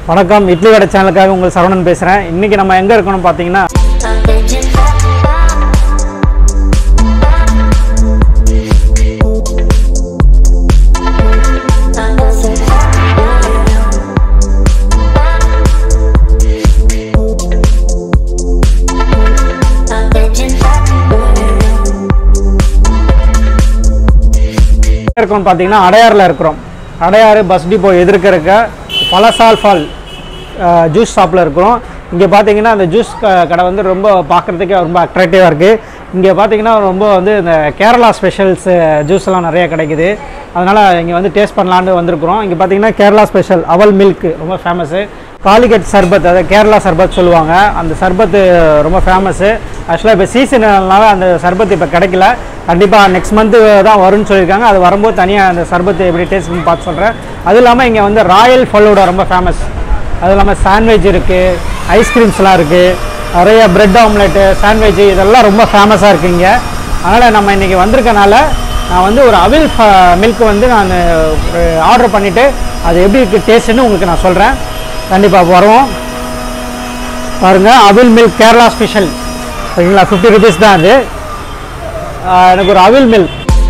வணக்கம் இட்லி வடை சேனலுக்காக உங்கள் சரவணன் பேசுகிறேன் இன்றைக்கி நம்ம எங்கே இருக்கணும் பார்த்தீங்கன்னா எங்க இருக்கோம்னு பார்த்தீங்கன்னா அடையாறில் இருக்கிறோம் அடையாறு பஸ் டிப்போ எதிர்க்க இருக்க பழசால் ஃபால் ஜூஸ் ஷாப்பில் இருக்கிறோம் இங்கே பார்த்தீங்கன்னா அந்த ஜூஸ் கடை வந்து ரொம்ப பார்க்குறதுக்கே ரொம்ப அட்ராக்டிவாக இருக்குது இங்கே பார்த்தீங்கன்னா ரொம்ப வந்து இந்த கேரளா ஸ்பெஷல்ஸ் ஜூஸ்லாம் நிறைய கிடைக்குது அதனால் இங்கே வந்து டேஸ்ட் பண்ணலான்னு வந்திருக்கிறோம் இங்கே பார்த்தீங்கன்னா கேரளா ஸ்பெஷல் அவல் மில்க் ரொம்ப ஃபேமஸு காலிகட் சர்பத் அதாவது கேரளா சர்பத் சொல்லுவாங்க அந்த சர்பத்து ரொம்ப ஃபேமஸ்ஸு ஆக்சுவலாக இப்போ சீசனால அந்த சர்பத் இப்போ கிடைக்கல கண்டிப்பாக நெக்ஸ்ட் மந்த்து தான் வரும்னு சொல்லியிருக்காங்க அது வரும்போது தனியாக அந்த சர்பத்து எப்படி டேஸ்ட் பண்ணி பார்த்து சொல்கிறேன் அதுவும் இல்லாமல் இங்கே வந்து ராயல் ஃபலூடா ரொம்ப ஃபேமஸ் அதுவும் இல்லாமல் சாண்ட்விச் இருக்குது ஐஸ்கிரீம்ஸ்லாம் இருக்குது நிறைய பிரெட் ஆம்லெட்டு சாண்ட்விச் இதெல்லாம் ரொம்ப ஃபேமஸாக இருக்குது இங்கே அதனால் நம்ம இன்றைக்கி வந்திருக்கனால நான் வந்து ஒரு அவில் மில்க் வந்து நான் ஆர்டர் பண்ணிவிட்டு அது எப்படி இருக்குது டேஸ்ட்டுன்னு உங்களுக்கு நான் சொல்கிறேன் கண்டிப்பாக வருவோம் பாருங்கள் அவில் மில்க் கேரளா ஸ்பெஷல் சரிங்களா ஃபிஃப்டி ருபீஸ் தான் அது ஆஹ் எனக்கு ஒரு அவில் மில்க்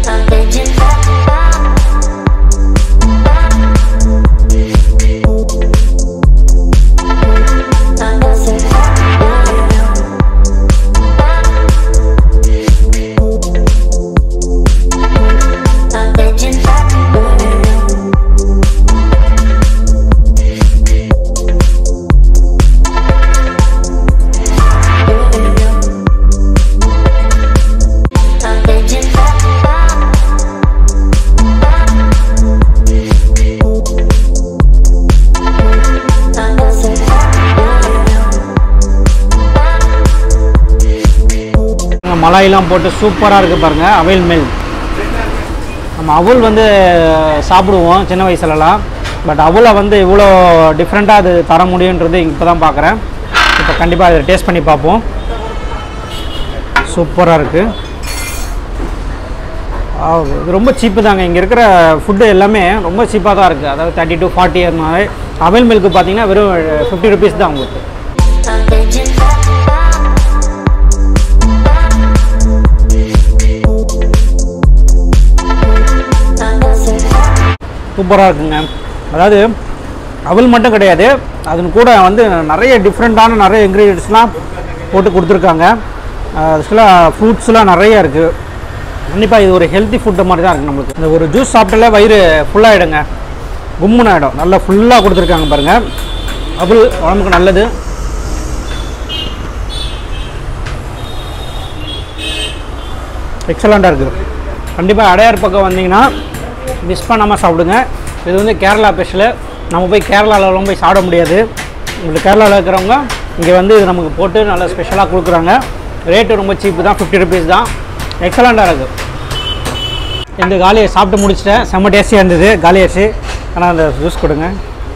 மலாயெல்லாம் போட்டு சூப்பராக இருக்குது பாருங்கள் அவில் மில்க் நம்ம அவுல் வந்து சாப்பிடுவோம் சின்ன வயசுலலாம் பட் அவுலை வந்து இவ்வளோ டிஃப்ரெண்ட்டாக அது தர முடியுன்றது இப்போ தான் பார்க்குறேன் இப்போ கண்டிப்பாக அதை டேஸ்ட் பண்ணி பார்ப்போம் சூப்பராக இருக்குது இது ரொம்ப சீப்பு தாங்க இங்கே இருக்கிற ஃபுட்டு எல்லாமே ரொம்ப சீப்பாக தான் இருக்குது அதாவது தேர்ட்டி டு ஃபார்ட்டி அந்த மாதிரி அவில் மில்க்கு பார்த்தீங்கன்னா வெறும் ஃபிஃப்டி ருபீஸ் தான் உங்களுக்கு சூப்பராக இருக்குங்க அதாவது அவல் மட்டும் கிடையாது அதன் கூட வந்து நிறைய டிஃப்ரெண்ட்டான நிறைய இன்க்ரீடியன்ஸ்லாம் போட்டு கொடுத்துருக்காங்க ஆக்சுவலாக ஃப்ரூட்ஸ்லாம் நிறைய இருக்குது கண்டிப்பாக இது ஒரு ஹெல்த்தி ஃபுட்டு மாதிரி தான் இருக்குது நம்மளுக்கு இந்த ஒரு ஜூஸ் சாப்பிட்டாலே வயிறு ஃபுல்லாகிடுங்க கும்முன்னு ஆகிடும் நல்லா ஃபுல்லாக கொடுத்துருக்காங்க பாருங்கள் அவல் உடம்புக்கு நல்லது எக்ஸலண்ட்டாக இருக்குது கண்டிப்பாக அடையார் பக்கம் வந்தீங்கன்னா மிஸ் பண்ணாமல் சாப்பிடுங்க இது வந்து கேரளா ஸ்பெஷலு நம்ம போய் கேரளாவிலலாம் போய் சாப்பிட முடியாது உங்களுக்கு கேரளாவில் இருக்கிறவங்க இங்கே வந்து இது நமக்கு போட்டு நல்லா ஸ்பெஷலாக கொடுக்குறாங்க ரேட்டு ரொம்ப சீப்பு தான் ஃபிஃப்டி ருபீஸ் தான் எக்ஸலண்ட்டாக இருக்குது இந்த காலியை சாப்பிட்டு முடிச்சிட்டேன் செம்ம டேஸ்டியாக இருந்தது காலியாச்சு ஆனால் அந்த ஜூஸ் கொடுங்க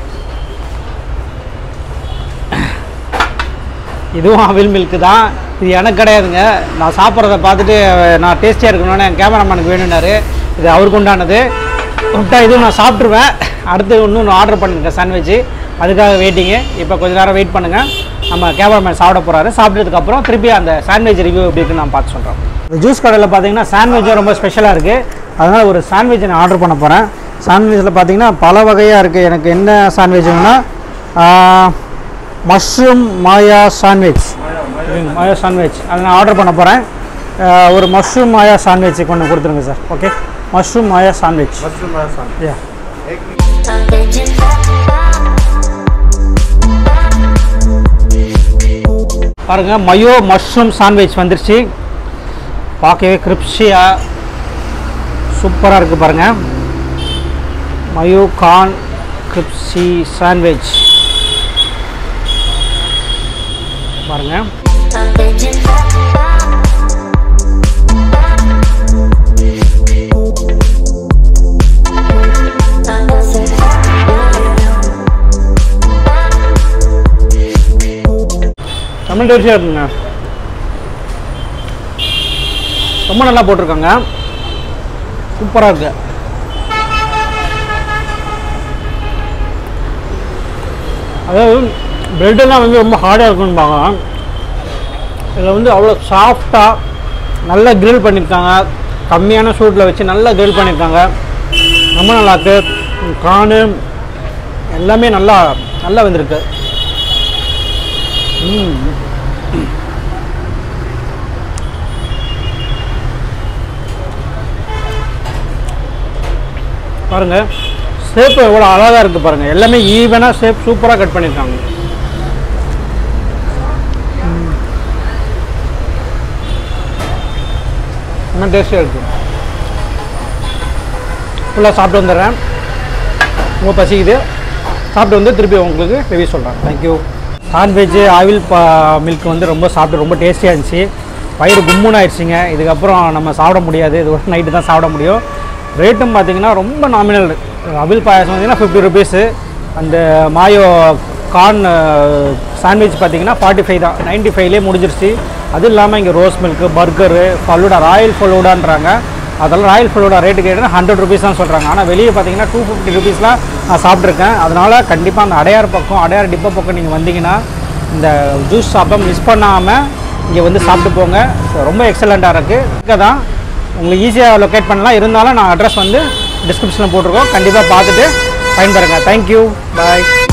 இதுவும் அவில் மில்க்கு தான் இது எனக்கு கிடையாதுங்க நான் சாப்பிட்றத பார்த்துட்டு நான் டேஸ்டியாக இருக்கணும்னு என் கேமராமேனுக்கு வேணும்னாரு இது அவருக்கு உண்டானது விட்டா இதுவும் நான் சாப்பிட்ருவேன் அடுத்து இன்னும் ஆர்டர் பண்ணிருக்கேன் சாண்ட்விட்சு அதுக்காக வெயிட்டிங்கு இப்போ கொஞ்ச நேரம் வெயிட் பண்ணுங்கள் நம்ம கேமராமேன் சாப்பிட போகிறாரு சாப்பிட்டதுக்கப்புறம் திருப்பி அந்த சாண்ட்விச் ரிவ்யூ எப்படி இருக்குன்னு நான் பார்த்து சொல்கிறேன் இந்த ஜூஸ் கடையில் பார்த்தீங்கன்னா சாண்ட்விச்சும் ரொம்ப ஸ்பெஷலாக இருக்குது அதனால் ஒரு சாண்ட்விச் நான் ஆர்டர் பண்ண போகிறேன் சாண்ட்விச்சில் பார்த்தீங்கன்னா பல வகையாக இருக்குது எனக்கு என்ன சாண்ட்விச் வேணும்னா mushroom mayo sandwich mayo sandwich அதை நான் ஆர்டர் பண்ண போகிறேன் ஒரு மஷ்ரூம் மாயா சாண்ட்விச் கொண்டு கொடுத்துருங்க sir okay mushroom mayo sandwich யா பாருங்க மயோ மஷ்ரூம் சாண்ட்விச் வந்துருச்சு பார்க்கவே கிரிப்ஸியாக சூப்பராக இருக்குது பாருங்க மயோ கான் கிரிப்ஸி சாண்ட்விச் பாருங்க தமிழ் டேஸ்டியாக இருக்குங்க ரொம்ப நல்லா போட்டிருக்காங்க சூப்பராக இருக்கு அதாவது ப்ரெட்டெல்லாம் வந்து ரொம்ப ஹார்டாக இருக்குன்பாங்க இதில் வந்து அவ்வளோ சாஃப்டாக நல்லா grill பண்ணியிருக்காங்க கம்மியான சூட்டில் வச்சு நல்லா grill பண்ணியிருக்காங்க ரொம்ப நல்லாயிருக்கு கானு எல்லாமே நல்லா நல்லா வந்திருக்கு ம் பாருங்க ஷேப் எவ்வளோ அழகாக இருக்குது பாருங்க எல்லாமே ஈவனாக ஷேப் சூப்பராக கட் பண்ணியிருக்காங்க ம். இன்னும் டேஸ்டியாக இருக்குது ஃபுல்லாக சாப்பிட்டு வந்துடுறேன் ரொம்ப பசிக்குது சாப்பிட்டு வந்து திருப்பி உங்களுக்கு ரிவ்யூ சொல்கிறேன் தேங்க்யூ நான்வெஜ்ஜு ஆவில் பா மில்க் வந்து ரொம்ப சாப்பிட்டு ரொம்ப டேஸ்டியாக இருந்துச்சு வயிறு கும்முன்னு ஆயிடுச்சுங்க இதுக்கப்புறம் நம்ம சாப்பிட முடியாது இது ஒரு நைட்டு தான் சாப்பிட முடியும் ரேட்டும் பார்த்தீங்கன்னா ரொம்ப நாமினல் அவில் பாயாசம் பார்த்தீங்கன்னா ஃபிஃப்டி ருபீஸு அந்த மாயோ கார்ன் சாண்ட்விச் பார்த்தீங்கன்னா ஃபார்ட்டி ஃபைவ் தான் நைன்ட்டி ஃபைவ்லேயே முடிஞ்சிருச்சு அது இல்லாமல் இங்கே rose milk burger falooda royal ஃபலூடான்றாங்க அதெல்லாம் ராயல் ஃபலூடா ரேட்டு கேட்டீங்கன்னா ஹண்ட்ரட் ருபீஸ் தான் சொல்கிறாங்க ஆனால் வெளியே பார்த்தீங்கன்னா டூ ஃபிஃப்டி ருபீஸ்லாம் நான் சாப்பிட்ருக்கேன் அதனால் கண்டிப்பாக அந்த அடையார் பக்கம் அடையார் டிப்போ பக்கம் நீங்கள் வந்தீங்கன்னா இந்த ஜூஸ் சாப்பிட மிஸ் பண்ணாமல் இங்கே வந்து சாப்பிட்டு போங்க So, ரொம்ப எக்ஸலண்ட்டாக இருக்குது இங்கே தான் உங்களுக்கு ஈஸியாக லொக்கேட் பண்ணலாம் இருந்தாலும் நான் அட்ரஸ் வந்து டிஸ்கிரிப்ஷனில் போட்டிருக்கோம் கண்டிப்பாக பார்த்துட்டு பயன்பெறுங்க தேங்க்யூ பாய்